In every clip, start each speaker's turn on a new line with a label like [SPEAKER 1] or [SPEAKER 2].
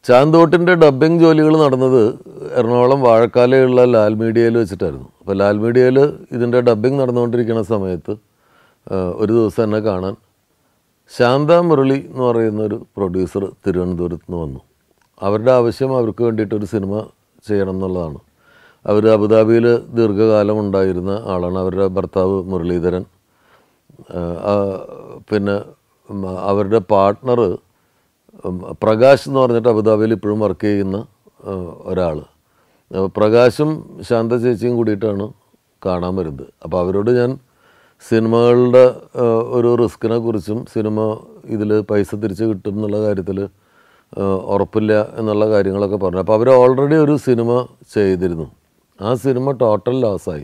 [SPEAKER 1] ചാന്തോട്ടിൻ്റെ dubbing ജോലികൾ നടന്നത് എറണാകുളം വാഴക്കാലയുള്ള ലാൽ മീഡിയയിൽ വെച്ചിട്ടായിരുന്നു അപ്പോൾ ലാൽ മീഡിയയിൽ ഇതിൻ്റെ ഡബ്ബിംഗ് നടന്നുകൊണ്ടിരിക്കുന്ന സമയത്ത് ആ, ഒരു ദിവസം എന്നെ കാണാൻ ശാന്ത മുരളി എന്ന് പറയുന്ന ഒരു പ്രൊഡ്യൂസർ തിരുവനന്തപുരത്ത് നിന്ന് വന്നു അവരുടെ ആവശ്യം അവർക്ക് വേണ്ടിയിട്ട് ഒരു സിനിമ ചെയ്യണം എന്നുള്ളതാണ് അവർ അബുദാബിയിൽ ദീർഘകാലം ഉണ്ടായിരുന്ന ആളാണ് അവരുടെ ഭർത്താവ് മുരളീധരൻ ആ, ആ, പിന്നെ ഉം, അവരുടെ പാർട്ട്ണർ പ്രകാശ് എന്ന് പറഞ്ഞിട്ട് അബുദാബിയിൽ ഇപ്പോഴും വർക്ക് ചെയ്യുന്ന ഒരാൾ പ്രകാശും ശാന്ത ചേച്ചിയും കൂടിയിട്ടാണ് കാണാൻ വരുന്നത് അപ്പോൾ അവരോട് ഞാൻ സിനിമകളുടെ ആ, ഒരു റിസ്കിനെ കുറിച്ചും സിനിമ ഇതിൽ പൈസ തിരിച്ച് കിട്ടും എന്നുള്ള കാര്യത്തിൽ ഉറപ്പില്ല എന്നുള്ള കാര്യങ്ങളൊക്കെ പറഞ്ഞു അപ്പോൾ അവർ ഓൾറെഡി ഒരു സിനിമ ചെയ്തിരുന്നു ആ സിനിമ ടോട്ടൽ ലോസായി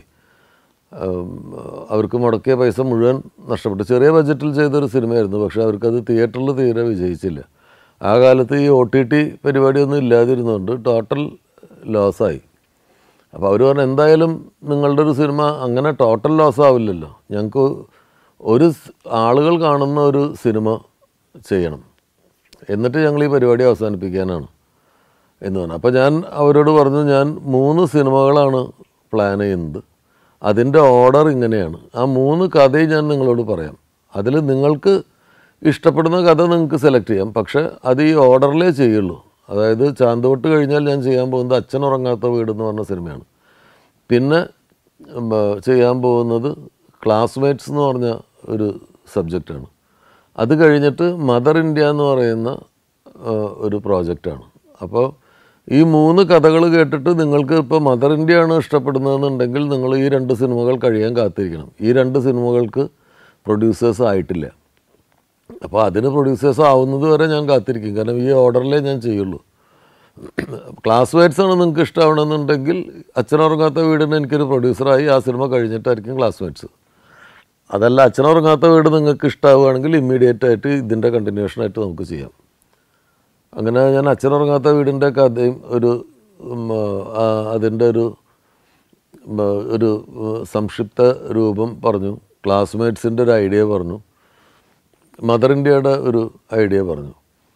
[SPEAKER 1] ഉം, അവർക്ക് മുടക്കിയ പൈസ മുഴുവൻ നഷ്ടപ്പെട്ടു ചെറിയ ബഡ്ജറ്റിൽ ചെയ്തൊരു സിനിമയായിരുന്നു പക്ഷേ അവർക്കത് തിയേറ്ററിൽ തീരെ വിജയിച്ചില്ല ആ കാലത്ത് ഈ ഒ ടി ടി പരിപാടിയൊന്നും ഇല്ലാതിരുന്നുകൊണ്ട് ടോട്ടൽ ലോസായി അപ്പോൾ അവർ പറഞ്ഞു എന്തായാലും നിങ്ങളുടെ ഒരു സിനിമ അങ്ങനെ ടോട്ടൽ ലോസ് ആവില്ലല്ലോ ഞങ്ങൾക്ക് ഒരു സ് ആളുകൾ കാണുന്ന ഒരു സിനിമ ചെയ്യണം എന്നിട്ട് ഞങ്ങൾ ഈ പരിപാടി അവസാനിപ്പിക്കാനാണ് എന്ന് പറഞ്ഞു അപ്പോൾ ഞാൻ അവരോട് പറഞ്ഞു ഞാൻ മൂന്ന് സിനിമകളാണ് പ്ലാൻ ചെയ്യുന്നത് അതിൻ്റെ ഓർഡർ ഇങ്ങനെയാണ് ആ മൂന്ന് കഥയും ഞാൻ നിങ്ങളോട് പറയാം അതിൽ നിങ്ങൾക്ക് ഇഷ്ടപ്പെടുന്ന കഥ നിങ്ങൾക്ക് സെലക്ട് ചെയ്യാം പക്ഷേ അത് ഈ ഓർഡറിലേ ചെയ്യുള്ളൂ അതായത് ചാന്തോട്ട് കഴിഞ്ഞാൽ ഞാൻ ചെയ്യാൻ പോകുന്നത് അച്ഛൻ ഉറങ്ങാത്ത വീട് എന്ന് പറഞ്ഞ സിനിമയാണ് പിന്നെ ഉം, ചെയ്യാൻ പോകുന്നത് ക്ലാസ്മേറ്റ്സ് എന്ന് പറഞ്ഞ ഒരു സബ്ജക്റ്റാണ് അത് കഴിഞ്ഞിട്ട് മദർ ഇന്ത്യ എന്ന് പറയുന്ന ആ, ഒരു പ്രോജക്റ്റാണ് അപ്പോൾ ഈ മൂന്ന് കഥകൾ കേട്ടിട്ട് നിങ്ങൾക്ക് ഇപ്പോൾ മദർ ഇന്ത്യ ആണ് ഇഷ്ടപ്പെടുന്നതെന്നുണ്ടെങ്കിൽ നിങ്ങൾ ഈ രണ്ട് സിനിമകൾ കഴിയാൻ കാത്തിരിക്കണം ഈ രണ്ട് സിനിമകൾക്ക് പ്രൊഡ്യൂസേഴ്സ് ആയിട്ടില്ല അപ്പോൾ അതിന് പ്രൊഡ്യൂസേഴ്സ് ആവുന്നത് വരെ ഞാൻ കാത്തിരിക്കും കാരണം ഈ ഓർഡറിലേ ഞാൻ ചെയ്യുള്ളൂ ക്ലാസ്മേറ്റ്സ് ആണ് നിങ്ങൾക്ക് ഇഷ്ടമാവണമെന്നുണ്ടെങ്കിൽ അച്ഛനുറങ്ങാത്ത വീടിന് എനിക്കൊരു പ്രൊഡ്യൂസറായി ആ സിനിമ കഴിഞ്ഞിട്ടായിരിക്കും ക്ലാസ്മേറ്റ്സ് അതല്ല അച്ഛനുറങ്ങാത്ത വീട് നിങ്ങൾക്ക് ഇഷ്ടമാവുകയാണെങ്കിൽ ഇമ്മീഡിയറ്റ് ആയിട്ട് ഇതിൻ്റെ കണ്ടിന്യൂഷനായിട്ട് നമുക്ക് ചെയ്യാം അങ്ങനെ ഞാൻ അച്ഛനുറങ്ങാത്ത വീടിൻ്റെ കഥയും ഒരു ഉം, ആ, അതിൻ്റെ ഒരു ഉം, ഒരു ഉം, സംക്ഷിപ്ത രൂപം പറഞ്ഞു ക്ലാസ്മേറ്റ്സിൻ്റെ ഒരു ഐഡിയ പറഞ്ഞു മദർ ഇന്ത്യയുടെ ഒരു ഐഡിയ പറഞ്ഞു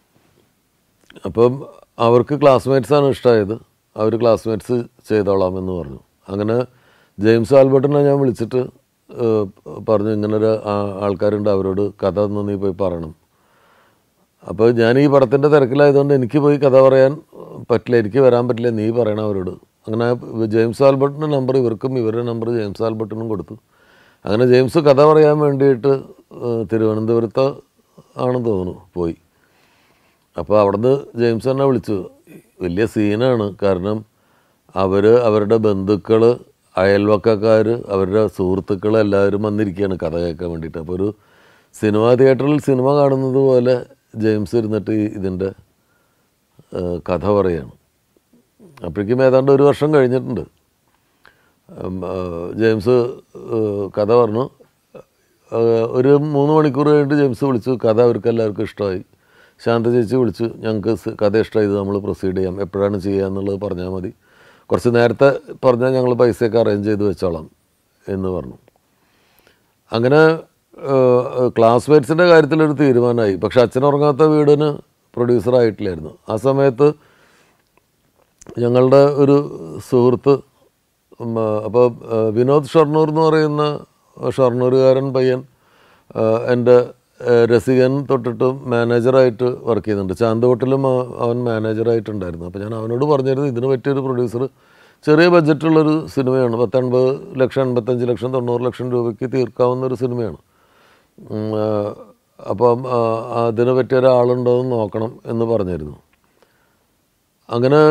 [SPEAKER 1] അപ്പം അവർക്ക് classmates ആണ് ഇഷ്ടമായത് അവർ ക്ലാസ്മേറ്റ്സ് ചെയ്തോളാം എന്ന് പറഞ്ഞു അങ്ങനെ ജെയിംസ് ആൽബർട്ടിനെ ഞാൻ വിളിച്ചിട്ട് ഏഹ്, പറഞ്ഞു ഇങ്ങനൊരു ആ- ആൾക്കാരുണ്ട് അവരോട് കഥ ഒന്ന് നീ പോയി പറയണം അപ്പോൾ ഞാൻ ഈ പടത്തിൻ്റെ തിരക്കിലായതുകൊണ്ട് എനിക്ക് പോയി കഥ പറയാൻ പറ്റില്ല എനിക്ക് വരാൻ പറ്റില്ല നീ പറയണം അവരോട് അങ്ങനെ ജെയിംസ് ആൽബർട്ടിൻ്റെ നമ്പർ ഇവർക്കും ഇവരുടെ നമ്പർ ജെയിംസ് ആൽബർട്ടിനും കൊടുത്തു അങ്ങനെ ജെയിംസ് കഥ പറയാൻ വേണ്ടിയിട്ട് ഏഹ്, തിരുവനന്തപുരത്ത് ആണെന്ന് തോന്നുന്നു പോയി അപ്പോൾ അവിടുന്ന് ജെയിംസ് തന്നെ വിളിച്ചു വലിയ സീനാണ് കാരണം അവർ അവരുടെ ബന്ധുക്കൾ അയൽവക്കക്കാർ അവരുടെ സുഹൃത്തുക്കൾ എല്ലാവരും വന്നിരിക്കുകയാണ് കഥ കേൾക്കാൻ വേണ്ടിയിട്ട് അപ്പോൾ ഒരു സിനിമാ തിയേറ്ററിൽ സിനിമ കാണുന്നത് പോലെ ജെയിംസ് ഇരുന്നിട്ട് ഈ ഇതിൻ്റെ ഏഹ്, കഥ പറയാണ് അപ്പോഴേക്കും ഏതാണ്ട് ഒരു വർഷം കഴിഞ്ഞിട്ടുണ്ട് ഉം, ആ, ജെയിംസ് ഏഹ്, കഥ പറഞ്ഞു ഏഹ്, ഒരു മൂന്ന് മണിക്കൂർ കഴിഞ്ഞിട്ട് ജെയിംസ് വിളിച്ചു കഥ അവർക്ക് എല്ലാവർക്കും ഇഷ്ടമായി ശാന്ത ചേച്ചി വിളിച്ചു ഞങ്ങൾക്ക് സ് കഥ ഇഷ്ടമായി ഇത് നമ്മൾ പ്രൊസീഡ് ചെയ്യാം എപ്പോഴാണ് ചെയ്യുക എന്നുള്ളത് പറഞ്ഞാൽ മതി കുറച്ച് നേരത്തെ പറഞ്ഞാൽ ഞങ്ങൾ പൈസയൊക്കെ അറേഞ്ച് ചെയ്ത് വെച്ചോളാം എന്ന് പറഞ്ഞു അങ്ങനെ ക്ലാസ്മേറ്റ്സിൻ്റെ കാര്യത്തിലൊരു തീരുമാനമായി പക്ഷെ അച്ഛനുറങ്ങാത്ത വീടിന് പ്രൊഡ്യൂസർ ആയിട്ടില്ലായിരുന്നു ആ സമയത്ത് ഞങ്ങളുടെ ഒരു സുഹൃത്ത് ഉം, ആ, അപ്പോൾ ആ, വിനോദ് ഷൊർണൂർ എന്ന് പറയുന്ന ഷൊർണൂരുകാരൻ പയ്യൻ ആ, എൻ്റെ ആ, രസികൻ തൊട്ടിട്ട് മാനേജറായിട്ട് വർക്ക് ചെയ്യുന്നുണ്ട് ചാന്തോട്ടിലും ആ- അവൻ മാനേജറായിട്ടുണ്ടായിരുന്നു അപ്പോൾ ഞാൻ അവനോട് പറഞ്ഞിരുന്നു ഇതിന് പറ്റിയൊരു പ്രൊഡ്യൂസർ ചെറിയ ബഡ്ജറ്റുള്ളൊരു സിനിമയാണ് പത്തൊൻപത് ലക്ഷം എൺപത്തഞ്ച് ലക്ഷം തൊണ്ണൂറ് ലക്ഷം രൂപയ്ക്ക് തീർക്കാവുന്ന ഒരു സിനിമയാണ് ഉം, ആ, അപ്പം ആ, അതിന് പറ്റിയ ഒരാളുണ്ടോ എന്ന് നോക്കണം എന്ന് പറഞ്ഞിരുന്നു അങ്ങനെ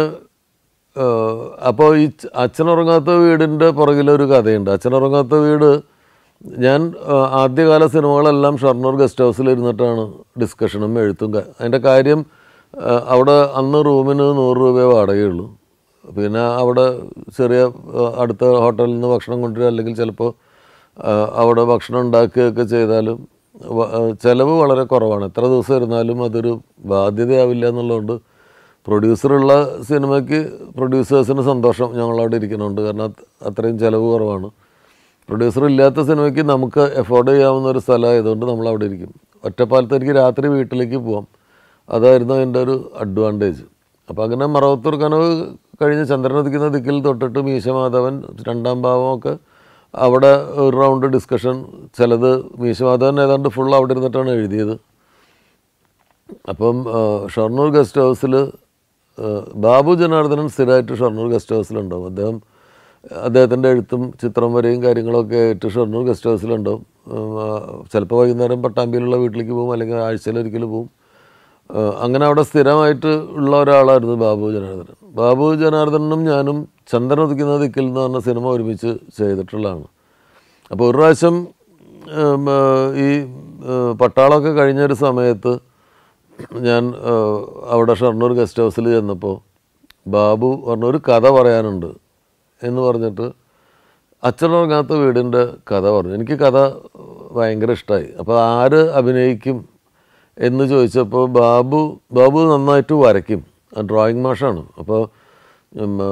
[SPEAKER 1] അപ്പോൾ ഈ ച- അച്ഛനുറങ്ങാത്ത വീടിൻ്റെ പുറകിലൊരു കഥയുണ്ട് അച്ഛനുറങ്ങാത്ത വീട് ഞാൻ ആ, ആദ്യകാല സിനിമകളെല്ലാം ഷൊർണൂർ ഗസ്റ്റ് ഹൗസിൽ ഇരുന്നിട്ടാണ് ഡിസ്കഷനും എഴുത്തും ക- അതിൻ്റെ കാര്യം ആ, അവിടെ അന്ന് റൂമിന് നൂറ് രൂപയെ വാടകയുള്ളൂ പിന്നെ അവിടെ ചെറിയ ആ, അടുത്ത ഹോട്ടലിൽ നിന്ന് ഭക്ഷണം കൊണ്ടുവരിക അല്ലെങ്കിൽ ചിലപ്പോൾ ആ, അവിടെ ഭക്ഷണം ഉണ്ടാക്കുകയൊക്കെ ചെയ്താലും വ- ആ, ചിലവ് വളരെ കുറവാണ് എത്ര ദിവസം ഇരുന്നാലും അതൊരു ബാധ്യതയാവില്ല എന്നുള്ളതുകൊണ്ട് പ്രൊഡ്യൂസറുള്ള സിനിമയ്ക്ക് പ്രൊഡ്യൂസേഴ്സിന് സന്തോഷം ഞങ്ങളവിടെ ഇരിക്കുന്നുണ്ട് കാരണം അത് അത്രയും ചിലവ് കുറവാണ് പ്രൊഡ്യൂസർ ഇല്ലാത്ത സിനിമയ്ക്ക് നമുക്ക് എഫോർഡ് ചെയ്യാവുന്ന ഒരു സ്ഥലമായതുകൊണ്ട് നമ്മൾ അവിടെ ഇരിക്കും ഒറ്റപ്പാലത്ത് എനിക്ക് രാത്രി വീട്ടിലേക്ക് പോവാം അതായിരുന്നു എൻ്റെ ഒരു അഡ്വാൻറ്റേജ് അപ്പോൾ അങ്ങനെ മറവത്തൂർ കനവ് കഴിഞ്ഞ് ചന്ദ്രനദിക്കുന്ന ദിക്കിൽ തൊട്ടിട്ട് മീശമാധവൻ രണ്ടാം ഭാവമൊക്കെ അവിടെ ഒരു റൗണ്ട് ഡിസ്കഷൻ ചിലത് മീശമാധവൻ ഏതാണ്ട് ഫുൾ അവിടെ ഇരുന്നിട്ടാണ് എഴുതിയത് അപ്പം ആ, ഷൊർണൂർ ഗസ്റ്റ് ഹൗസിൽ ബാബു ജനാർദ്ദനൻ സ്ഥിരമായിട്ട് ഷൊർണൂർ ഗസ്റ്റ് ഹൗസിലുണ്ടാവും അദ്ദേഹം അദ്ദേഹത്തിൻ്റെ എഴുത്തും ചിത്രം വരെയും കാര്യങ്ങളൊക്കെ ആയിട്ട് ഷൊർണൂർ ഗസ്റ്റ് ഹൗസിലുണ്ടാവും ചിലപ്പോൾ വൈകുന്നേരം പട്ടാമ്പിയിലുള്ള വീട്ടിലേക്ക് പോകും അല്ലെങ്കിൽ ആഴ്ചയിലൊരിക്കൽ പോകും ആ, അങ്ങനെ അവിടെ സ്ഥിരമായിട്ട് ഉള്ള ഒരാളായിരുന്നു ബാബു ജനാർദ്ദനൻ ബാബു ജനാർദ്ദനും ഞാനും ചന്ദ്രൻ ഉദിക്കുന്ന ദിക്കിൽ എന്ന് പറഞ്ഞ സിനിമ ഒരുമിച്ച് ചെയ്തിട്ടുള്ളതാണ് അപ്പോൾ ഒരു പ്രാവശ്യം ഉം, ആ, ഈ ആ, പട്ടാളമൊക്കെ കഴിഞ്ഞൊരു സമയത്ത് ഞാൻ ആ, അവിടെ ഷൊർണൂർ ഗസ്റ്റ് ഹൗസിൽ ചെന്നപ്പോൾ ബാബു പറഞ്ഞു ഒരു കഥ പറയാനുണ്ട് എന്ന് പറഞ്ഞിട്ട് അച്ഛനുറങ്ങാത്ത വീടിൻ്റെ കഥ പറഞ്ഞു എനിക്ക് കഥ ഭയങ്കര ഇഷ്ടമായി അപ്പോൾ ആര് അഭിനയിക്കും എന്ന് ചോദിച്ചപ്പോൾ ബാബു ബാബു നന്നായിട്ട് വരയ്ക്കും ഡ്രോയിങ് മാഷാണ് അപ്പോൾ ഉം, ആ,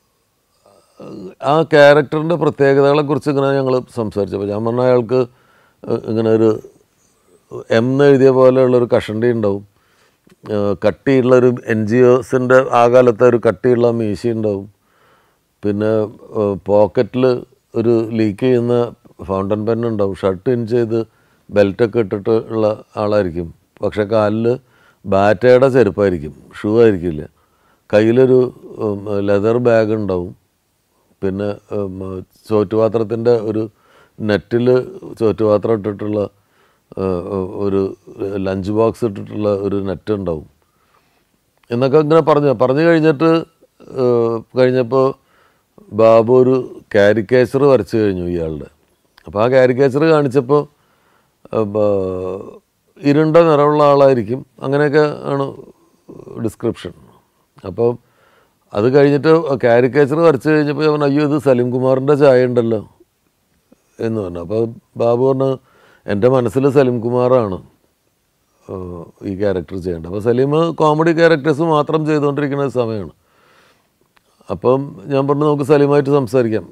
[SPEAKER 1] ആ ക്യാരക്ടറിൻ്റെ പ്രത്യേകതകളെക്കുറിച്ച് ഇങ്ങനെ ഞങ്ങൾ സംസാരിച്ചപ്പോൾ ഞാൻ പറഞ്ഞ അയാൾക്ക് ഇങ്ങനെ ഒരു എം എന്ന് എഴുതിയ പോലെയുള്ളൊരു കഷണ്ടി ഉണ്ടാവും ഏഹ് കട്ടിയുള്ളൊരു എൻ ജി ഒസിൻ്റെ ആ കാലത്തെ ഒരു കട്ടിയുള്ള മീശ ഉണ്ടാവും പിന്നെ പോക്കറ്റിൽ ഒരു ലീക്ക് ചെയ്യുന്ന ഫൗണ്ടൻ പെൻ ഉണ്ടാവും ഷർട്ട് ഇൻ ചെയ്ത് ബെൽറ്റൊക്കെ ഇട്ടിട്ട് ഉള്ള ആളായിരിക്കും പക്ഷെ കാലിൽ ബാറ്റയുടെ ചെരുപ്പായിരിക്കും ഷൂ ആയിരിക്കില്ല കയ്യിലൊരു ലെതർ ബാഗ് ഉണ്ടാവും പിന്നെ ഉം, ചോറ്റുപാത്രത്തിൻ്റെ ഒരു നെറ്റിൽ ചോറ്റുപാത്രം ഇട്ടിട്ടുള്ള ഏഹ്, ഒരു ലഞ്ച് ബോക്സ് ഇട്ടിട്ടുള്ള ഒരു നെറ്റ് ഉണ്ടാവും എന്നൊക്കെ ഇങ്ങനെ പറഞ്ഞു പറഞ്ഞു കഴിഞ്ഞിട്ട് ഏഹ്, കഴിഞ്ഞപ്പോൾ ബാബു ഒരു കാരിക്കേച്ചർ വരച്ചു കഴിഞ്ഞു ഇയാളുടെ അപ്പോൾ ആ കാരിക്കേച്ചർ കാണിച്ചപ്പോൾ ഏഹ്, ബ- ഇരുണ്ട നിറമുള്ള ആളായിരിക്കും അങ്ങനെയൊക്കെ ആണ് ഡിസ്ക്രിപ്ഷൻ അപ്പോൾ അത് കഴിഞ്ഞിട്ട് കാരിക്കേച്ചർ വരച്ചു കഴിഞ്ഞപ്പോൾ ഞാൻ പറഞ്ഞു അയ്യോ ഇത് സലീം കുമാറിൻ്റെ ചായ ഉണ്ടല്ലോ എന്ന് പറഞ്ഞു അപ്പോൾ ബാബു പറഞ്ഞു എൻ്റെ മനസ്സിൽ സലീം കുമാറാണ് ഏഹ്, ഈ ക്യാരക്ടർ ചെയ്യേണ്ടത് അപ്പോൾ സലീം കോമഡി ക്യാരക്ടേഴ്സ് മാത്രം ചെയ്തുകൊണ്ടിരിക്കുന്ന സമയമാണ് അപ്പം ഞാൻ പറഞ്ഞു നമുക്ക് സലീമായിട്ട് സംസാരിക്കാം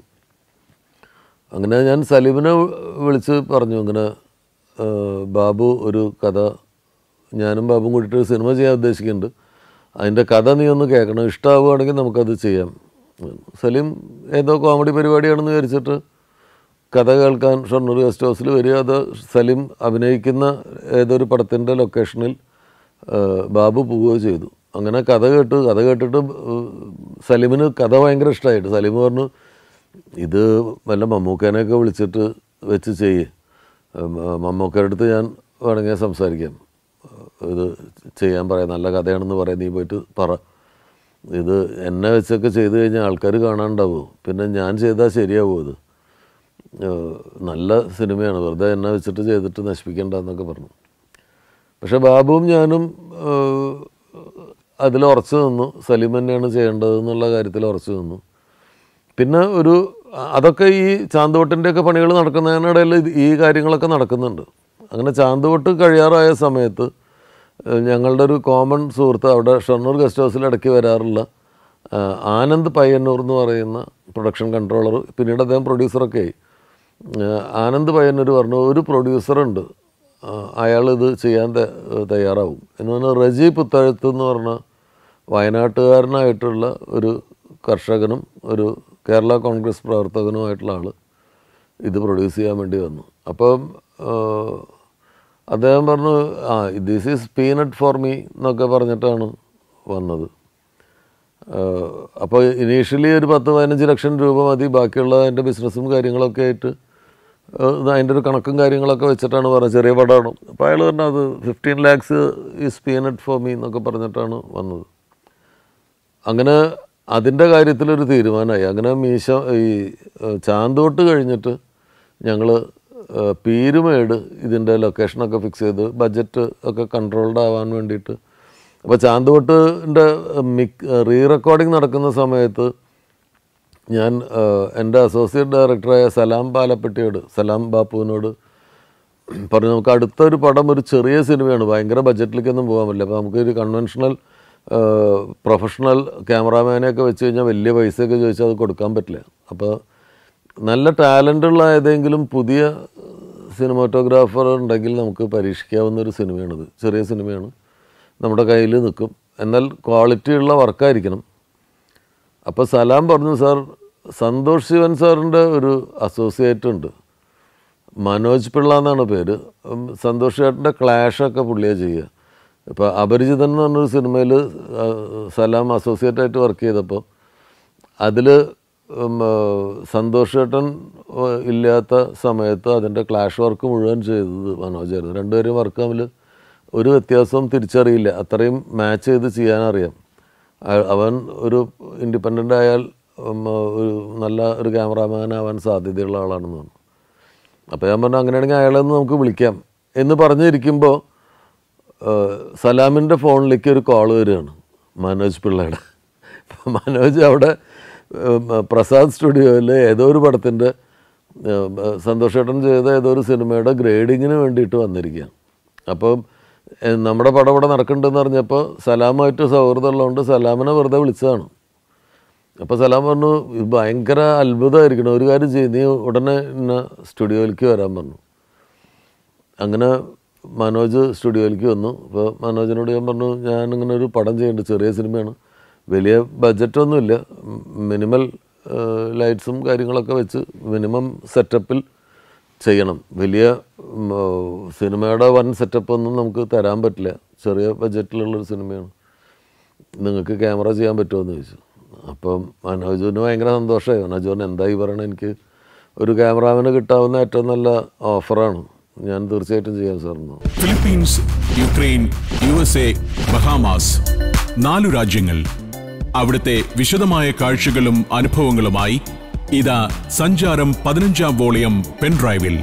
[SPEAKER 1] അങ്ങനെ ഞാൻ സലീമിനെ വിളിച്ച് പറഞ്ഞു ഇങ്ങനെ ഏഹ്, ബാബു ഒരു കഥ ഞാനും ബാബും കൂടിയിട്ട് ഒരു സിനിമ ചെയ്യാൻ ഉദ്ദേശിക്കുന്നുണ്ട് അതിൻ്റെ കഥ നീ ഒന്ന് കേൾക്കണം ഇഷ്ടമാവുകയാണെങ്കിൽ നമുക്കത് ചെയ്യാം സലീം ഏതോ കോമഡി പരിപാടിയാണെന്ന് വിചാരിച്ചിട്ട് കഥ കേൾക്കാൻ ഷൊർണൂർ ഗസ്റ്റ് ഹൗസിൽ വരിക അത് സലീം അഭിനയിക്കുന്ന ഏതൊരു പടത്തിൻ്റെ ലൊക്കേഷനിൽ ആ, ബാബു പോവുകയോ ചെയ്തു അങ്ങനെ കഥ കേട്ട് കഥ കേട്ടിട്ട് ഉം, സലീമിന് കഥ ഭയങ്കര ഇഷ്ടമായിട്ട് സലീം പറഞ്ഞു ഇത് വല്ല മമ്മൂക്കേനെയൊക്കെ വിളിച്ചിട്ട് വെച്ച് ചെയ്യ് ഉം, ആ, മമ്മൂക്കയുടെ അടുത്ത് ഞാൻ വേണമെങ്കിൽ സംസാരിക്കാം ഇത് ചെയ്യാൻ പറയാം നല്ല കഥയാണെന്ന് പറയാം നീ പോയിട്ട് പറ ഇത് എന്നെ വെച്ചൊക്കെ ചെയ്ത് കഴിഞ്ഞാൽ ആൾക്കാർ കാണാണ്ടാവുമോ പിന്നെ ഞാൻ ചെയ്താൽ ശരിയാവുമോ ഇത് ഏഹ് നല്ല സിനിമയാണ് വെറുതെ എന്നെ വെച്ചിട്ട് ചെയ്തിട്ട് നശിപ്പിക്കണ്ട എന്നൊക്കെ പറഞ്ഞു പക്ഷെ ബാബുവും ഞാനും അതിൽ ഉറച്ചു നിന്നു സലീം തന്നെയാണ് ചെയ്യേണ്ടത് എന്നുള്ള കാര്യത്തിൽ ഉറച്ചു നിന്നു പിന്നെ ഒരു അതൊക്കെ ഈ ചാന്തുവട്ടിൻ്റെയൊക്കെ പണികൾ നടക്കുന്നതിനിടയിൽ ഇത് ഈ കാര്യങ്ങളൊക്കെ നടക്കുന്നുണ്ട് അങ്ങനെ ചാന്തുവട്ട് കഴിയാറായ സമയത്ത് ഏഹ് ഞങ്ങളുടെ ഒരു കോമൺ സുഹൃത്ത് അവിടെ ഷൊർണൂർ ഗസ്റ്റ് ഹൗസിൽ ഇടയ്ക്ക് വരാറുള്ള ഏഹ് ആനന്ദ് പയ്യന്നൂർ എന്ന് പറയുന്ന പ്രൊഡക്ഷൻ കൺട്രോളർ പിന്നീട് അദ്ദേഹം പ്രൊഡ്യൂസറൊക്കെ ആയി ഏഹ് ആനന്ദ് പയ്യന്നൂർ പറഞ്ഞു ഒരു പ്രൊഡ്യൂസറുണ്ട് അയാൾ ഇത് ചെയ്യാൻ ത- തയ്യാറാവും എന്ന് പറഞ്ഞാൽ റജി പുത്തഴത്ത് എന്ന് പറഞ്ഞ വയനാട്ടുകാരനായിട്ടുള്ള ഒരു കർഷകനും ഒരു കേരള കോൺഗ്രസ് പ്രവർത്തകനുമായിട്ടുള്ള ആൾ ഇത് പ്രൊഡ്യൂസ് ചെയ്യാൻ വേണ്ടി വന്നു അപ്പം ഏഹ്, അദ്ദേഹം പറഞ്ഞു ആ this is peanut for me എന്നൊക്കെ പറഞ്ഞിട്ടാണ് വന്നത് അപ്പോൾ ഇനീഷ്യലി ഒരു പത്ത് പതിനഞ്ച് ലക്ഷം രൂപ മതി ബാക്കിയുള്ള അതിൻ്റെ ബിസിനസ്സും കാര്യങ്ങളൊക്കെ ആയിട്ട് ഏഹ്, ഇത് അതിൻ്റെ ഒരു കണക്കും കാര്യങ്ങളൊക്കെ വെച്ചിട്ടാണ് പറഞ്ഞത് ചെറിയ പടമാണ് അപ്പോൾ അയാൾ പറഞ്ഞു അത് fifteen lakhs is peanut for me എന്നൊക്കെ പറഞ്ഞിട്ടാണ് വന്നത് അങ്ങനെ അതിൻ്റെ കാര്യത്തിലൊരു തീരുമാനമായി അങ്ങനെ മീശ ഈ ഏഹ്, ചാന്തോട്ട് കഴിഞ്ഞിട്ട് ഞങ്ങൾ പീരുമേട് ഇതിൻ്റെ ലൊക്കേഷനൊക്കെ ഫിക്സ് ചെയ്ത് ബഡ്ജറ്റ് ഒക്കെ കൺട്രോൾഡ് ആവാൻ വേണ്ടിയിട്ട് അപ്പോൾ ചാന്തോട്ടിൻ്റെ മിക് റീ റെക്കോർഡിംഗ് നടക്കുന്ന സമയത്ത് ഞാൻ ഏഹ്, എൻ്റെ അസോസിയേറ്റ് ഡയറക്ടറായ സലാം പാലപ്പെട്ടിയോട് സലാം ബാപ്പുവിനോട് പറഞ്ഞു നമുക്ക് അടുത്തൊരു പടം ഒരു ചെറിയ സിനിമയാണ് ഭയങ്കര ബഡ്ജറ്റിലേക്കൊന്നും പോകാൻ പറ്റില്ല അപ്പോൾ നമുക്കൊരു കൺവെൻഷണൽ പ്രൊഫഷണൽ ക്യാമറാമാനെയൊക്കെ വെച്ച് കഴിഞ്ഞാൽ വലിയ പൈസയൊക്കെ ചോദിച്ചാൽ അത് കൊടുക്കാൻ പറ്റില്ല അപ്പോൾ നല്ല ടാലൻ്റുള്ള ഏതെങ്കിലും പുതിയ സിനിമാറ്റോഗ്രാഫർ ഉണ്ടെങ്കിൽ നമുക്ക് പരീക്ഷിക്കാവുന്ന ഒരു സിനിമയാണിത് ചെറിയ സിനിമയാണ് നമ്മുടെ കയ്യിൽ നിൽക്കും എന്നാൽ ക്വാളിറ്റി ഉള്ള വർക്കായിരിക്കണം അപ്പോൾ സലാം പറഞ്ഞു സാർ സന്തോഷ് ശിവൻ സാറിൻ്റെ ഒരു അസോസിയേറ്റ് ഉണ്ട് മനോജ് പിള്ള എന്നാണ് പേര് ഉം, സന്തോഷ് ചേട്ടൻ്റെ ക്ലാഷൊക്കെ പുള്ളിയാണ് ചെയ്യുക ഇപ്പോൾ അപരിചിതൻ എന്ന് പറഞ്ഞൊരു സിനിമയിൽ സലാം അസോസിയേറ്റ് ആയിട്ട് വർക്ക് ചെയ്തപ്പോൾ അതിൽ സന്തോഷ് ചേട്ടൻ ഉം, ഇല്ലാത്ത സമയത്ത് അതിൻ്റെ ക്ലാഷ് വർക്ക് മുഴുവൻ ചെയ്തത് മനോജായിരുന്നു രണ്ടുപേരും വർക്ക് തമ്മിൽ ഒരു വ്യത്യാസവും തിരിച്ചറിയില്ല അത്രയും മാച്ച് ചെയ്ത് ചെയ്യാനറിയാം അ- അവൻ ഒരു ഇൻഡിപെൻഡൻ്റ് ആയാൽ ഉം, ഒരു നല്ല ഒരു ക്യാമറാമാൻ ആവാൻ സാധ്യതയുള്ള ആളാണെന്ന് പറഞ്ഞു അപ്പോൾ ഞാൻ പറഞ്ഞു അങ്ങനെയാണെങ്കിൽ അയാളെ ഒന്ന് നമുക്ക് വിളിക്കാം എന്ന് പറഞ്ഞിരിക്കുമ്പോൾ സലാമിൻ്റെ ഫോണിലേക്ക് ഒരു കോൾ വരികയാണ് മനോജ് പിള്ളയുടെ അപ്പോൾ മനോജ് അവിടെ ഉം, പ്രസാദ് സ്റ്റുഡിയോയിൽ ഏതോ ഒരു പടത്തിൻ്റെ സന്തോഷേട്ടൻ ചെയ്ത ഏതോ ഒരു സിനിമയുടെ ഗ്രേഡിങ്ങിന് വേണ്ടിയിട്ട് വന്നിരിക്കുകയാണ് അപ്പം എ, നമ്മുടെ പടം ഇവിടെ നടക്കുന്നുണ്ടെന്ന് അറിഞ്ഞപ്പോൾ സലാമായിട്ട് സൗഹൃദമുള്ളതുകൊണ്ട് സലാമിനെ വെറുതെ വിളിച്ചതാണ് അപ്പോൾ സലാം പറഞ്ഞു ഇത് ഭയങ്കര അത്ഭുതമായിരിക്കണം ഒരു കാര്യം ചെയ്യും നീ ഉടനെ ഇന്ന സ്റ്റുഡിയോയിലേക്ക് വരാൻ പറഞ്ഞു അങ്ങനെ മനോജ് സ്റ്റുഡിയോയിലേക്ക് വന്നു അപ്പോൾ മനോജിനോട് ഞാൻ പറഞ്ഞു ഞാനിങ്ങനെ ഒരു പടം ചെയ്യുന്നുണ്ട് ചെറിയ സിനിമയാണ് വലിയ ബഡ്ജറ്റൊന്നുമില്ല മിനിമൽ ലൈറ്റ്സും കാര്യങ്ങളൊക്കെ വെച്ച് മിനിമം സെറ്റപ്പിൽ ചെയ്യണം വലിയ ഉം, ആ, സിനിമയുടെ വൻ സെറ്റപ്പ് ഒന്നും നമുക്ക് തരാൻ പറ്റില്ല ചെറിയ ബഡ്ജറ്റിലുള്ളൊരു സിനിമയാണ് നിങ്ങൾക്ക് ക്യാമറ ചെയ്യാൻ പറ്റുമോ എന്ന് ചോദിച്ചു അപ്പം മനോജുവിന് ഭയങ്കര സന്തോഷമായി മനോജ് പറഞ്ഞു എന്തായി പറയണത് എനിക്ക് ഒരു ക്യാമറാമാന് കിട്ടാവുന്ന ഏറ്റവും നല്ല ഓഫറാണ് ഞാൻ തീർച്ചയായിട്ടും ചെയ്യാം സാറിന്
[SPEAKER 2] Philippines Ukraine U S A Bahamas നാലു രാജ്യങ്ങൾ അവിടുത്തെ വിശദമായ കാഴ്ചകളും അനുഭവങ്ങളുമായി ഇതാ സഞ്ചാരം പതിനഞ്ചാം വോളിയം പെൻഡ്രൈവിൽ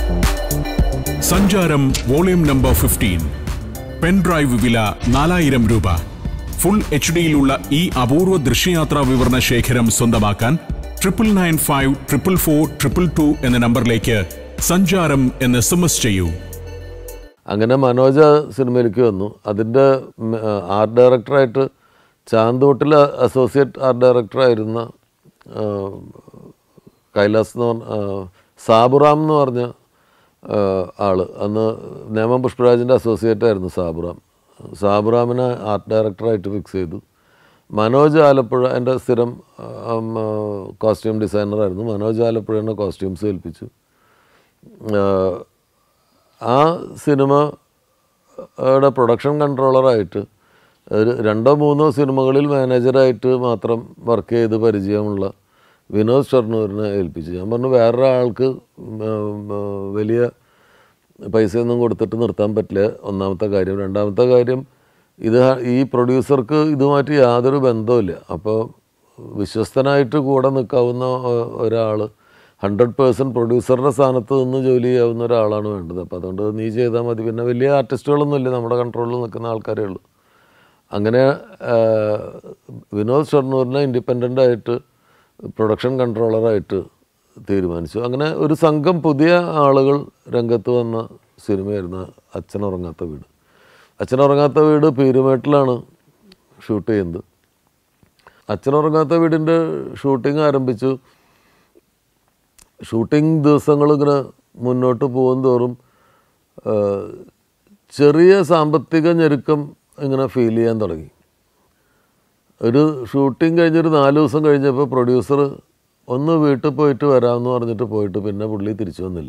[SPEAKER 2] സഞ്ചാരം വോളിയം നമ്പർ ഫിഫ്റ്റീൻ പെൻഡ്രൈവ് വില നാലായിരം രൂപ ഫുൾ എച്ച് ഡിയിലുള്ള ഈ അപൂർവ ദൃശ്യയാത്രാ വിവരണ ശേഖരം സ്വന്തമാക്കാൻ triple nine five triple four triple two എന്ന നമ്പറിലേക്ക് സഞ്ചാരം എന്ന് എസ് എം എസ് ചെയ്യൂ
[SPEAKER 1] അങ്ങനെ മനോജ സിനിമയിലേക്ക് വന്നു അതിൻ്റെ ആർട്ട് ഡയറക്ടറായിട്ട് ചാന്തോട്ടിലെ അസോസിയേറ്റ് ആർട്ട് ഡയറക്ടറായിരുന്ന ആ, കൈലാസ് എന്ന് പറഞ്ഞ ആ, സാബുറാം എന്ന് പറഞ്ഞ ആ, ആള് അന്ന് നേമം പുഷ്പരാജിൻ്റെ അസോസിയേറ്റ് ആയിരുന്നു സാബുറാം സാബുറാമിനെ ആർട്ട് ഡയറക്ടറായിട്ട് ഫിക്സ് ചെയ്തു മനോജ് ആലപ്പുഴ എൻ്റെ സ്ഥിരം കോസ്റ്റ്യൂം ഡിസൈനറായിരുന്നു മനോജ് ആലപ്പുഴനെ കോസ്റ്റ്യൂംസ് ഏൽപ്പിച്ചു ആഹ് ആ സിനിമയുടെ പ്രൊഡക്ഷൻ കൺട്രോളറായിട്ട് ഒരു രണ്ടോ മൂന്നോ സിനിമകളിൽ മാനേജറായിട്ട് മാത്രം വർക്ക് ചെയ്ത് പരിചയമുള്ള വിനോദ് ഷർണൂരിനെ ഏൽപ്പിച്ചു ഞാൻ പറഞ്ഞു വേറൊരാൾക്ക് ഉം, ഉം, വലിയ പൈസയൊന്നും കൊടുത്തിട്ട് നിർത്താൻ പറ്റില്ല ഒന്നാമത്തെ കാര്യം രണ്ടാമത്തെ കാര്യം ഇത് ഈ പ്രൊഡ്യൂസർക്ക് ഇതുമായിട്ട് യാതൊരു ബന്ധവുമില്ല അപ്പോൾ വിശ്വസ്തനായിട്ട് കൂടെ നിൽക്കാവുന്ന ഒരാൾ ഹൺഡ്രഡ് പേഴ്സൻറ്റ് പ്രൊഡ്യൂസറുടെ സ്ഥാനത്ത് നിന്ന് ജോലി ചെയ്യാവുന്ന ഒരാളാണ് വേണ്ടത് അപ്പോൾ അതുകൊണ്ട് നീ ചെയ്താൽ മതി പിന്നെ വലിയ ആർട്ടിസ്റ്റുകളൊന്നുമില്ല നമ്മുടെ കൺട്രോളിൽ നിൽക്കുന്ന ആൾക്കാരേ ഉള്ളൂ അങ്ങനെ ആ, വിനോദ് ഷർണൂരിനെ ഇൻഡിപെൻഡൻ്റ് ആയിട്ട് പ്രൊഡക്ഷൻ കൺട്രോളറായിട്ട് തീരുമാനിച്ചു അങ്ങനെ ഒരു സംഘം പുതിയ ആളുകൾ രംഗത്ത് വന്ന സിനിമയായിരുന്നു അച്ഛനുറങ്ങാത്ത വീട് അച്ഛനുറങ്ങാത്ത വീട് പീരുമേട്ടിലാണ് ഷൂട്ട് ചെയ്യുന്നത് അച്ഛനുറങ്ങാത്ത വീടിൻ്റെ ഷൂട്ടിംഗ് ആരംഭിച്ചു ഷൂട്ടിംഗ് ദിവസങ്ങൾ ഇങ്ങനെ മുന്നോട്ട് പോകും തോറും ആ, ചെറിയ സാമ്പത്തിക ഞെരുക്കം ഇങ്ങനെ ഫീൽ ചെയ്യാൻ തുടങ്ങി ഒരു ഷൂട്ടിംഗ് കഴിഞ്ഞൊരു നാല് ദിവസം കഴിഞ്ഞപ്പോൾ പ്രൊഡ്യൂസർ ഒന്ന് വീട്ടിൽ പോയിട്ട് വരാമെന്ന് പറഞ്ഞിട്ട് പോയിട്ട് പിന്നെ പുള്ളി തിരിച്ചു വന്നില്ല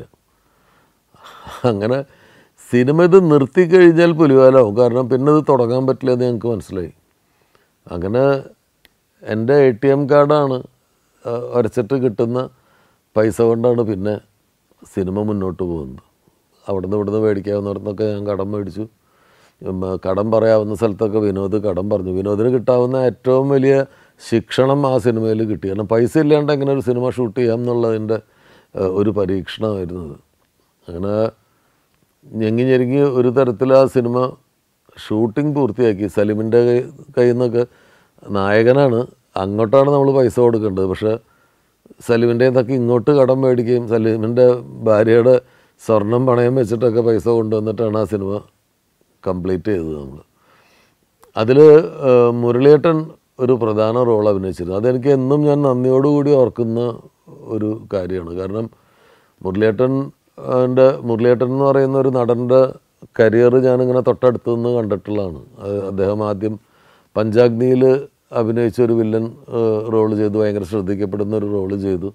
[SPEAKER 1] അങ്ങനെ സിനിമ ഇത് നിർത്തി കഴിഞ്ഞാൽ പുലിവാലാവും കാരണം പിന്നെ ഇത് തുടങ്ങാൻ പറ്റില്ല എന്ന് ഞങ്ങൾക്ക് മനസ്സിലായി അങ്ങനെ എൻ്റെ എ ടി എം കാർഡാണ് വരച്ചിട്ട് കിട്ടുന്ന പൈസ കൊണ്ടാണ് പിന്നെ സിനിമ മുന്നോട്ട് പോകുന്നത് അവിടുന്ന് ഇവിടുന്ന് മേടിക്കാവുന്നിടത്തൊക്കെ ഞാൻ കടം മേടിച്ചു ഉം, കടം പറയാവുന്ന സ്ഥലത്തൊക്കെ വിനോദ് കടം പറഞ്ഞു വിനോദിന് കിട്ടാവുന്ന ഏറ്റവും വലിയ ശിക്ഷണം ആ സിനിമയിൽ കിട്ടി കാരണം പൈസ ഇല്ലാണ്ട് എങ്ങനെ ഒരു സിനിമ ഷൂട്ട് ചെയ്യാം എന്നുള്ളതിൻ്റെ ഏഹ്, ഒരു പരീക്ഷണമായിരുന്നത് അങ്ങനെ ഞെങ്ങി ഞെരുങ്ങി ഒരു തരത്തിൽ ആ സിനിമ ഷൂട്ടിംഗ് പൂർത്തിയാക്കി സലിമിൻ്റെ കൈ- കയ്യിൽ നിന്നൊക്കെ നായകനാണ് അങ്ങോട്ടാണ് നമ്മൾ പൈസ കൊടുക്കേണ്ടത് പക്ഷേ സലീമിൻ്റെ നിന്നൊക്കെ ഇങ്ങോട്ട് കടം മേടിക്കുകയും സലീമിൻ്റെ ഭാര്യയുടെ സ്വർണം പണയം വെച്ചിട്ടൊക്കെ പൈസ കൊണ്ടുവന്നിട്ടാണ് ആ സിനിമ കംപ്ലീറ്റ് ചെയ്തത് നമ്മൾ അതിൽ മുരളിയേട്ടൻ ഒരു പ്രധാന റോൾ അഭിനയിച്ചിരുന്നു അതെനിക്ക് എന്നും ഞാൻ നന്ദിയോടുകൂടി ഓർക്കുന്ന ഒരു കാര്യമാണ് കാരണം മുരളിയേട്ടൻ എൻ്റെ മുരളിയേട്ടൻ എന്ന് പറയുന്ന ഒരു നടൻ്റെ കരിയർ ഞാനിങ്ങനെ തൊട്ടടുത്ത് നിന്ന് കണ്ടിട്ടുള്ളതാണ് അത് അദ്ദേഹം ആദ്യം പഞ്ചാഗ്നിയിൽ അഭിനയിച്ച ഒരു വില്ലൻ റോള് ചെയ്തു ഭയങ്കര ശ്രദ്ധിക്കപ്പെടുന്ന ഒരു റോള് ചെയ്തു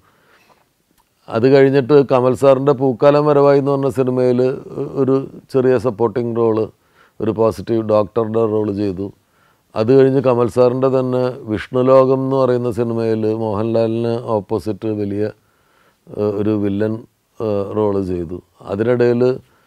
[SPEAKER 1] അത് കഴിഞ്ഞിട്ട് കമൽ സാറിൻ്റെ പൂക്കാലം വരവായി എന്ന് പറഞ്ഞ സിനിമയിൽ ഒരു ചെറിയ സപ്പോർട്ടിംഗ് റോള് ഒരു പോസിറ്റീവ് ഡോക്ടറുടെ റോള് ചെയ്തു അത് കഴിഞ്ഞ് കമൽ സാറിൻ്റെ തന്നെ വിഷ്ണുലോകം എന്ന് പറയുന്ന സിനിമയിൽ മോഹൻലാലിന് ഓപ്പോസിറ്റ് വലിയ ഏഹ്, ഒരു വില്ലൻ റോള് ചെയ്തു അതിനിടയിൽ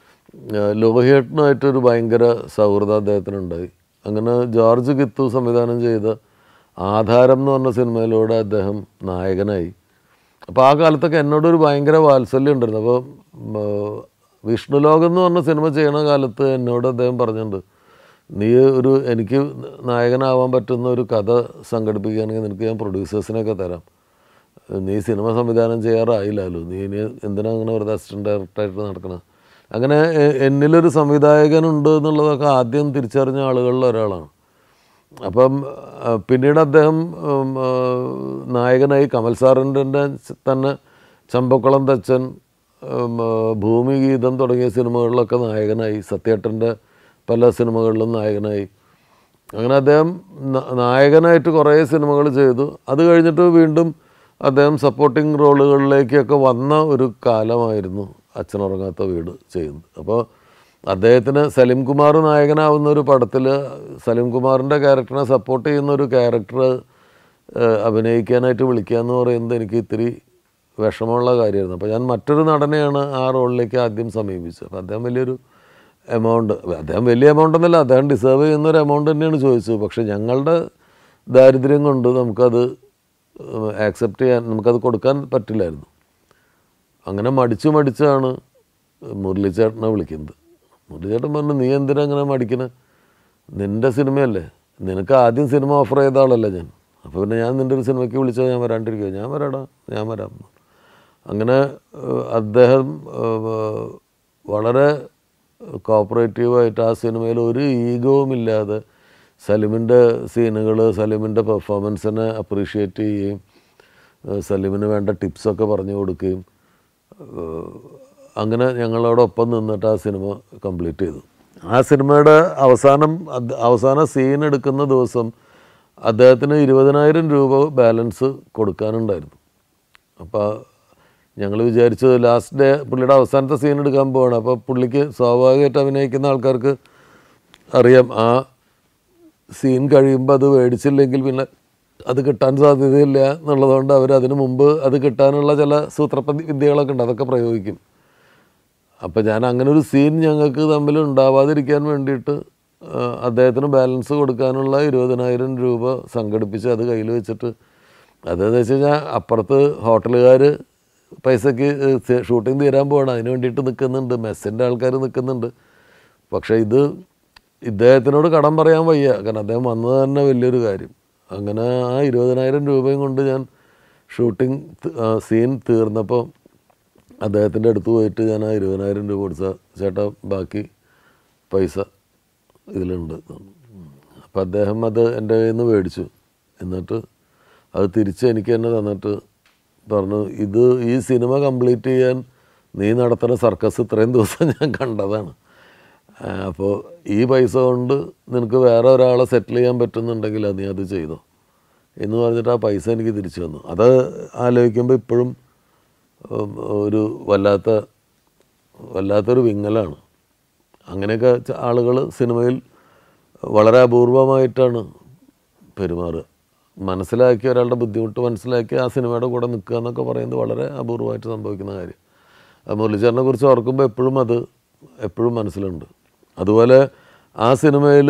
[SPEAKER 1] ലോഹിയേട്ടനുമായിട്ടൊരു ഭയങ്കര സൗഹൃദം അദ്ദേഹത്തിനുണ്ടായി അങ്ങനെ ജോർജ് ഗിത്തു സംവിധാനം ചെയ്ത ആധാരം എന്ന് പറഞ്ഞ സിനിമയിലൂടെ അദ്ദേഹം നായകനായി അപ്പോൾ ആ കാലത്തൊക്കെ എന്നോടൊരു ഭയങ്കര വാത്സല്യം ഉണ്ടായിരുന്നു അപ്പോൾ വിഷ്ണുലോകം എന്ന് പറഞ്ഞ സിനിമ ചെയ്യണ കാലത്ത് എന്നോട് അദ്ദേഹം പറഞ്ഞിട്ടുണ്ട് നീ ഒരു എനിക്ക് നായകനാവാൻ പറ്റുന്ന ഒരു കഥ സംഘടിപ്പിക്കുകയാണെങ്കിൽ നിനക്ക് ഞാൻ പ്രൊഡ്യൂസേഴ്സിനെയൊക്കെ തരാം നീ സിനിമ സംവിധാനം ചെയ്യാറായില്ലല്ലോ നീ ഇനി എന്തിനാ അങ്ങനെ വെറുതെ അസിസ്റ്റൻറ്റ് ഡയറക്ടറായിട്ട് നടക്കണം അങ്ങനെ എ- എന്നിലൊരു സംവിധായകനുണ്ട് എന്നുള്ളതൊക്കെ ആദ്യം തിരിച്ചറിഞ്ഞ ആളുകളിൽ ഒരാളാണ് അപ്പം ആ, പിന്നീട് അദ്ദേഹം ഉം, ആ, നായകനായി കമൽ സാറിൻ്റെ തന്നെ ചമ്പക്കുളം തച്ചൻ ഉം, ആ, ഭൂമിഗീതം തുടങ്ങിയ സിനിമകളിലൊക്കെ നായകനായി സത്യേട്ടൻ്റെ പല സിനിമകളിലും നായകനായി അങ്ങനെ അദ്ദേഹം ന- നായകനായിട്ട് കുറേ സിനിമകൾ ചെയ്തു അത് കഴിഞ്ഞിട്ട് വീണ്ടും അദ്ദേഹം സപ്പോർട്ടിംഗ് റോളുകളിലേക്കൊക്കെ വന്ന ഒരു കാലമായിരുന്നു അച്ഛനുറങ്ങാത്ത വീട് ചെയ്യുന്നത് അപ്പോൾ അദ്ദേഹത്തിന് സലിം കുമാർ നായകനാവുന്ന ഒരു പടത്തിൽ സലിം കുമാറിൻ്റെ ക്യാരക്ടറിനെ സപ്പോർട്ട് ചെയ്യുന്ന ഒരു ക്യാരക്ടർ അഭിനയിക്കാനായിട്ട് വിളിക്കുക എന്ന് പറയുന്നത് എനിക്ക് ഇത്തിരി വിഷമമുള്ള കാര്യമായിരുന്നു അപ്പോൾ ഞാൻ മറ്റൊരു നടനെയാണ് ആ റോളിലേക്ക് ആദ്യം സമീപിച്ചത് അപ്പോൾ അദ്ദേഹം വലിയൊരു എമൗണ്ട് അദ്ദേഹം വലിയ എമൗണ്ട് ഒന്നല്ല അദ്ദേഹം ഡിസേർവ് ചെയ്യുന്ന ഒരു എമൗണ്ട് തന്നെയാണ് ചോദിച്ചത് പക്ഷേ ഞങ്ങളുടെ ദാരിദ്ര്യം കൊണ്ട് നമുക്കത് ആക്സെപ്റ്റ് ചെയ്യാൻ നമുക്കത് കൊടുക്കാൻ പറ്റില്ലായിരുന്നു അങ്ങനെ മടിച്ചു മടിച്ചാണ് മുരളിച്ചേട്ടനെ വിളിക്കുന്നത് മുരളിച്ചേട്ടൻ പറഞ്ഞു നീ എന്തിനാ അങ്ങനെ മടിക്കണേ നിൻ്റെ സിനിമയല്ലേ നിനക്ക് ആദ്യം സിനിമ ഓഫർ ചെയ്ത ആളല്ല ഞാൻ അപ്പോൾ പിന്നെ ഞാൻ നിൻ്റെ ഒരു സിനിമയ്ക്ക് വിളിച്ചാൽ ഞാൻ വരാണ്ടിരിക്കുക ഞാൻ വരാടാ ഞാൻ വരാം അങ്ങനെ ഏഹ്, അദ്ദേഹം ഏഹ്, വളരെ കോപ്പറേറ്റീവായിട്ട് ആ സിനിമയിൽ ഒരു ഈഗവും ഇല്ലാതെ സലിമിൻ്റെ സീനുകൾ സലിമിൻ്റെ പെർഫോമൻസിനെ അപ്രീഷിയേറ്റ് ചെയ്യുകയും ഏഹ്, സലിമിന് വേണ്ട ടിപ്സൊക്കെ പറഞ്ഞു കൊടുക്കുകയും ഏഹ്, അങ്ങനെ ഞങ്ങളോടൊപ്പം നിന്നിട്ട് ആ സിനിമ കംപ്ലീറ്റ് ചെയ്തു ആ സിനിമയുടെ അവസാനം അത് അവസാന സീൻ എടുക്കുന്ന ദിവസം അദ്ദേഹത്തിന് ഇരുപതിനായിരം രൂപ ബാലൻസ് കൊടുക്കാനുണ്ടായിരുന്നു അപ്പോൾ ഞങ്ങൾ വിചാരിച്ചത് ലാസ്റ്റ് ഡേ പുള്ളിയുടെ അവസാനത്തെ സീൻ എടുക്കാൻ പോവാണ് അപ്പോൾ പുള്ളിക്ക് സ്വാഭാവികമായിട്ട് അഭിനയിക്കുന്ന ആൾക്കാർക്ക് അറിയാം ആ സീൻ കഴിയുമ്പോൾ അത് മേടിച്ചില്ലെങ്കിൽ പിന്നെ അത് കിട്ടാൻ സാധ്യതയില്ല എന്നുള്ളതുകൊണ്ട് അവർ അതിനു മുമ്പ് അത് കിട്ടാനുള്ള ചില സൂത്രപ്പതി വിദ്യകളൊക്കെ ഉണ്ട് അതൊക്കെ പ്രയോഗിക്കും അപ്പോൾ ഞാൻ അങ്ങനെ ഒരു സീൻ ഞങ്ങൾക്ക് തമ്മിൽ ഉണ്ടാവാതിരിക്കാൻ വേണ്ടിയിട്ട് ആ, അദ്ദേഹത്തിന് ബാലൻസ് കൊടുക്കാനുള്ള ഇരുപതിനായിരം രൂപ സംഘടിപ്പിച്ച് അത് കയ്യിൽ വെച്ചിട്ട് അതെന്ന് വെച്ച് കഴിഞ്ഞാൽ അപ്പുറത്ത് ഹോട്ടലുകാർ പൈസയ്ക്ക് ഷൂട്ടിംഗ് തീരാൻ പോവാണ് അതിന് വേണ്ടിയിട്ട് നിൽക്കുന്നുണ്ട് മെസ്സിൻ്റെ ആൾക്കാർ നിൽക്കുന്നുണ്ട് പക്ഷേ ഇത് ഇദ്ദേഹത്തിനോട് കടം പറയാൻ വയ്യ കാരണം അദ്ദേഹം വന്നത് തന്നെ വലിയൊരു കാര്യം അങ്ങനെ ആ ഇരുപതിനായിരം രൂപയും കൊണ്ട് ഞാൻ ഷൂട്ടിംഗ് സീൻ തീർന്നപ്പോൾ അദ്ദേഹത്തിൻ്റെ അടുത്ത് പോയിട്ട് ഞാൻ ആ ഇരുപതിനായിരം രൂപ കൊടുത്ത ചേട്ടാ ബാക്കി പൈസ ഇതിലുണ്ട് അപ്പം അദ്ദേഹം അത് എൻ്റെ കയ്യിൽ നിന്ന് മേടിച്ചു എന്നിട്ട് അത് തിരിച്ച് എനിക്ക് തന്നെ തന്നിട്ട് പറഞ്ഞു ഇത് ഈ സിനിമ കംപ്ലീറ്റ് ചെയ്യാൻ നീ നടത്തുന്ന സർക്കസ് ഇത്രയും ദിവസം ഞാൻ കണ്ടതാണ് അപ്പോൾ ഈ പൈസ കൊണ്ട് നിനക്ക് വേറെ ഒരാളെ സെറ്റിൽ ചെയ്യാൻ പറ്റുന്നുണ്ടെങ്കിൽ അത് നീ അത് ചെയ്തോ എന്ന് പറഞ്ഞിട്ട് ആ പൈസ എനിക്ക് തിരിച്ചു തന്നു അത് ആലോചിക്കുമ്പോൾ ഇപ്പോഴും ഉം, ഒരു വല്ലാത്ത വല്ലാത്തൊരു വിങ്ങലാണ് അങ്ങനെയൊക്കെ ആളുകൾ സിനിമയിൽ വളരെ അപൂർവമായിട്ടാണ് പെരുമാറുക മനസ്സിലാക്കി ഒരാളുടെ ബുദ്ധിമുട്ട് മനസ്സിലാക്കി ആ സിനിമയുടെ കൂടെ നിൽക്കുക എന്നൊക്കെ പറയുന്നത് വളരെ അപൂർവമായിട്ട് സംഭവിക്കുന്ന കാര്യം അത് മുരളീധരനെ കുറിച്ച് ഓർക്കുമ്പോൾ എപ്പോഴും അത് എപ്പോഴും മനസ്സിലുണ്ട് അതുപോലെ ആ സിനിമയിൽ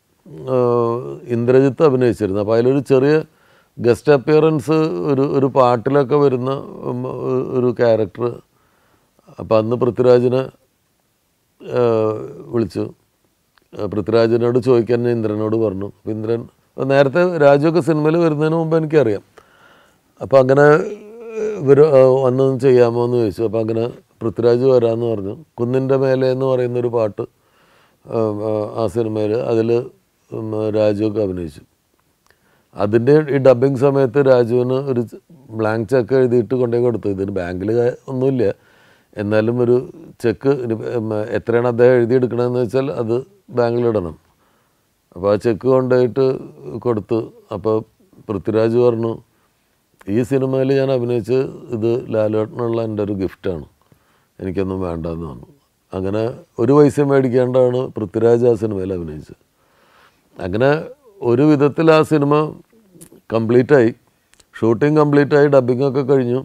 [SPEAKER 1] ഇന്ദ്രജിത്ത് അഭിനയിച്ചിരുന്നു അപ്പോൾ അതിലൊരു ചെറിയ ഗസ്റ്റ് അപ്പിയറൻസ് ഒരു ഒരു പാട്ടിലൊക്കെ വരുന്ന ഉം, ഒരു ക്യാരക്ടർ അപ്പോൾ അന്ന് പൃഥ്വിരാജിനെ ആ, വിളിച്ചു ആ, പൃഥ്വിരാജിനോട് ചോദിക്കാൻ ഞാൻ ഇന്ദ്രനോട് പറഞ്ഞു അപ്പോൾ ഇന്ദ്രൻ അപ്പോൾ നേരത്തെ രാജുവൊക്കെ സിനിമയിൽ വരുന്നതിന് മുമ്പ് എനിക്കറിയാം അപ്പോൾ അങ്ങനെ ഇവർ വന്നൊന്ന് ചെയ്യാമോ എന്ന് ചോദിച്ചു അപ്പോൾ അങ്ങനെ പൃഥ്വിരാജ് വരാമെന്ന് പറഞ്ഞു കുന്നിൻ്റെ മേലെ എന്ന് പറയുന്നൊരു പാട്ട് ആ, ആ, ആ സിനിമയിൽ അതിൽ രാജുവൊക്കെ അഭിനയിച്ചു അതിൻ്റെ ഈ ഡബിങ് സമയത്ത് രാജുവിന് ഒരു ബ്ലാങ്ക് ചെക്ക് എഴുതിയിട്ട് കൊണ്ടേ കൊടുത്തു ഇതിന് ബാങ്കിൽ ഒന്നുമില്ല എന്നാലും ഒരു ചെക്ക് ഇനി, ഉം, എത്രയാണ് അദ്ദേഹം എഴുതിയെടുക്കണമെന്ന് വെച്ചാൽ അത് ബാങ്കിലിടണം അപ്പോൾ ആ ചെക്ക് കൊണ്ടുപോയിട്ട് കൊടുത്തു അപ്പോൾ പൃഥ്വിരാജ് പറഞ്ഞു ഈ സിനിമയിൽ ഞാൻ അഭിനയിച്ച് ഇത് ലാലേട്ടനുള്ള എൻ്റെ ഒരു ഗിഫ്റ്റാണ് എനിക്കൊന്നും വേണ്ടെന്ന് പറഞ്ഞു അങ്ങനെ ഒരു പൈസ മേടിക്കാണ്ടാണ് പൃഥ്വിരാജ് ആ സിനിമയിൽ അഭിനയിച്ചത് അങ്ങനെ ഒരു വിധത്തിൽ ആ സിനിമ കംപ്ലീറ്റായി ഷൂട്ടിംഗ് കംപ്ലീറ്റായി ഡബിംഗ് ഒക്കെ കഴിഞ്ഞു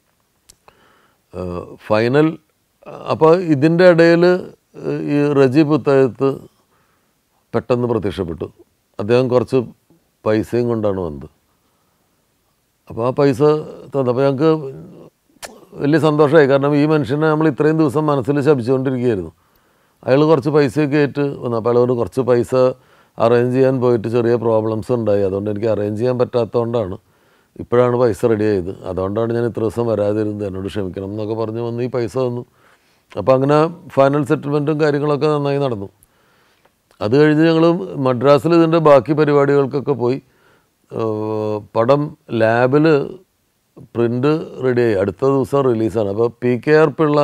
[SPEAKER 1] ഫൈനൽ അപ്പോൾ ഇതിൻ്റെ ഇടയിൽ ഈ റജി പുത്തകത്ത് പെട്ടെന്ന് പ്രത്യക്ഷപ്പെട്ടു അദ്ദേഹം കുറച്ച് പൈസയും കൊണ്ടാണ് വന്നത് അപ്പോൾ ആ പൈസ തന്നപ്പോൾ ഞങ്ങൾക്ക് വലിയ സന്തോഷമായി കാരണം ഈ മനുഷ്യനെ നമ്മൾ ഇത്രയും ദിവസം മനസ്സിൽ ശപിച്ചുകൊണ്ടിരിക്കുകയായിരുന്നു അയാൾ കുറച്ച് പൈസയൊക്കെ ആയിട്ട് വന്നു അപ്പോൾ അയാൾ പറഞ്ഞു കുറച്ച് പൈസ അറേഞ്ച് ചെയ്യാൻ പോയിട്ട് ചെറിയ പ്രോബ്ലംസ് ഉണ്ടായി അതുകൊണ്ട് എനിക്ക് അറേഞ്ച് ചെയ്യാൻ പറ്റാത്തതുകൊണ്ടാണ് ഇപ്പോഴാണ് പൈസ റെഡി ആയത് അതുകൊണ്ടാണ് ഞാൻ ഇത്ര ദിവസം വരാതിരുന്നത് എന്നോട് ക്ഷമിക്കണം എന്നൊക്കെ പറഞ്ഞ് വന്ന് ഈ പൈസ തന്നു അപ്പോൾ അങ്ങനെ ഫൈനൽ സെറ്റിൽമെൻറ്റും കാര്യങ്ങളൊക്കെ നന്നായി നടന്നു അത് കഴിഞ്ഞ് ഞങ്ങൾ മദ്രാസിൽ ഇതിൻ്റെ ബാക്കി പരിപാടികൾക്കൊക്കെ പോയി ഏഹ് പടം ലാബിൽ പ്രിൻ്റ് റെഡിയായി അടുത്ത ദിവസം റിലീസാണ് അപ്പോൾ P K R Pillai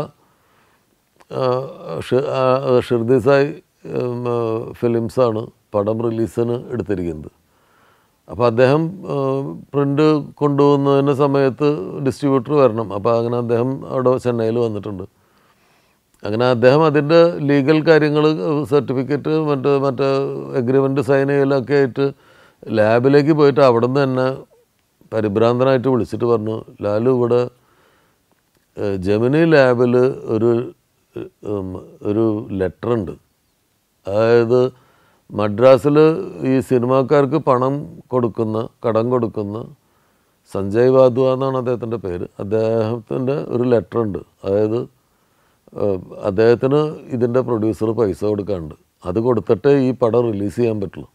[SPEAKER 1] Shirdi Sai ഫിലിംസാണ് പടം റിലീസിന് എടുത്തിരിക്കുന്നത് അപ്പോൾ അദ്ദേഹം പ്രിൻ്റ് കൊണ്ടുപോകുന്നതിൻ്റെ സമയത്ത് ഡിസ്ട്രിബ്യൂട്ടർ വരണം അപ്പോൾ അങ്ങനെ അദ്ദേഹം അവിടെ ചെന്നൈയിൽ വന്നിട്ടുണ്ട് അങ്ങനെ അദ്ദേഹം അതിൻ്റെ ലീഗൽ കാര്യങ്ങൾ സർട്ടിഫിക്കറ്റ് മറ്റ് മറ്റേ എഗ്രിമെൻ്റ് സൈൻ ചെയ്യലൊക്കെ ആയിട്ട് ലാബിലേക്ക് പോയിട്ട് അവിടെ നിന്ന് തന്നെ പരിഭ്രാന്തനായിട്ട് വിളിച്ചിട്ട് പറഞ്ഞു ലാലു ഇവിടെ ഏഹ്, ജെമിനി ലാബിൽ ഒരു ഉം, ഒരു ലെറ്റർ ഉണ്ട് അതായത് മദ്രാസിൽ ഈ സിനിമാക്കാർക്ക് പണം കൊടുക്കുന്ന കടം കൊടുക്കുന്ന സഞ്ജയ് വാദ്വ എന്നാണ് അദ്ദേഹത്തിൻ്റെ പേര് അദ്ദേഹത്തിൻ്റെ ഒരു ലെറ്റർ ഉണ്ട് അതായത് ഏഹ്, അദ്ദേഹത്തിന് ഇതിൻ്റെ പ്രൊഡ്യൂസർ പൈസ കൊടുക്കാനുണ്ട് അത് കൊടുത്തിട്ടേ ഈ പടം റിലീസ് ചെയ്യാൻ പറ്റുള്ളൂ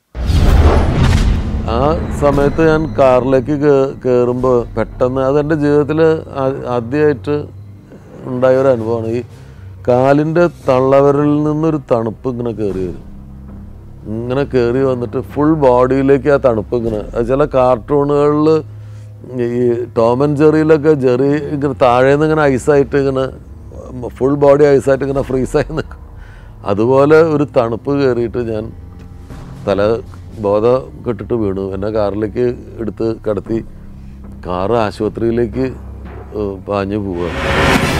[SPEAKER 1] ആ സമയത്ത് ഞാൻ കാറിലേക്ക് കയറുമ്പോൾ പെട്ടെന്ന് അതെൻ്റെ ജീവിതത്തിൽ ആദ്യമായിട്ട് ഉണ്ടായ ഒരു അനുഭവമാണ് ഈ കാലിൻ്റെ തള്ളവരിൽ നിന്നൊരു തണുപ്പ് ഇങ്ങനെ കയറി വരും ഇങ്ങനെ കയറി വന്നിട്ട് ഫുൾ ബോഡിയിലേക്ക് ആ തണുപ്പ് ഇങ്ങനെ അത് ചില കാർട്ടൂണുകളിൽ ഈ ടോം ആൻഡ് ജെറിയിലൊക്കെ ജെറി ഇങ്ങനെ താഴേന്ന് ഇങ്ങനെ ഐസായിട്ട് ഇങ്ങനെ ഫുൾ ബോഡി ഐസായിട്ട് ഇങ്ങനെ ഫ്രീസായി നിൽക്കും അതുപോലെ ഒരു തണുപ്പ് കയറിയിട്ട് ഞാൻ തല ബോധം കെട്ടിട്ട് വീണു എന്നെ കാറിലേക്ക് എടുത്ത് കടത്തി കാറ് ആശുപത്രിയിലേക്ക് ഏഹ്, പാഞ്ഞു പോവുക